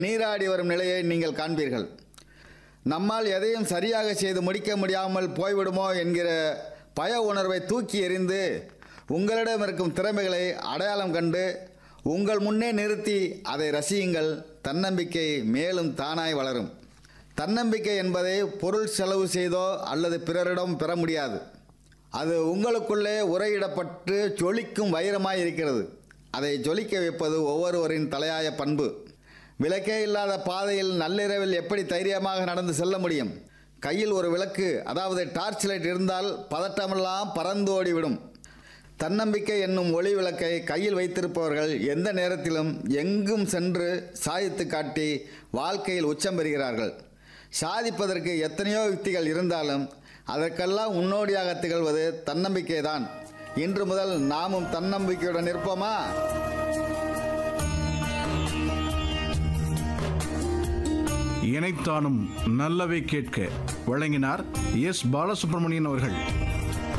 நீராடி வரும் நிலையை நீங்கள் காண்பீர்கள் நம்மால் எதையும் சரியாக செய்து முடிக்க முடியாமல் போய்விடுமோ என்கிற பய உணர்வை தூக்கி எறிந்து உங்களிடம் இருக்கும் திறமைகளை அடையாளம் கண்டு உங்கள் முன்னே நிறுத்தி அதை ரசியுங்கள் தன்னம்பிக்கை மேலும் தானாய் வளரும் தன்னம்பிக்கை என்பதை பொருள் செலவு செய்தோ அல்லது பிறரிடம் பெற முடியாது அது உங்களுக்குள்ளே உரையிடப்பட்டு ஜொலிக்கும் வைரமாய் இருக்கிறது அதை ஜொலிக்க வைப்பது ஒவ்வொருவரின் தலையாய பண்பு விளக்கே இல்லாத பாதையில் நள்ளிரவில் எப்படி தைரியமாக நடந்து செல்ல முடியும் கையில் ஒரு விளக்கு அதாவது டார்ச் லைட் இருந்தால் பதட்டமெல்லாம் பறந்து ஓடிவிடும் தன்னம்பிக்கை என்னும் ஒளி விளக்கை கையில் வைத்திருப்பவர்கள் எந்த நேரத்திலும் எங்கும் சென்று சாதித்து காட்டி வாழ்க்கையில் உச்சம் பெறுகிறார்கள் சாதிப்பதற்கு எத்தனையோ யுக்திகள் இருந்தாலும் அதற்கெல்லாம் முன்னோடியாக திகழ்வது தன்னம்பிக்கை தான் இன்று முதல் நாமும் தன்னம்பிக்கையுடன் இருப்போமா இணைத்தானும் நல்லவை கேட்க வழங்கினார் எஸ் பாலசுப்ரமணியன் அவர்கள்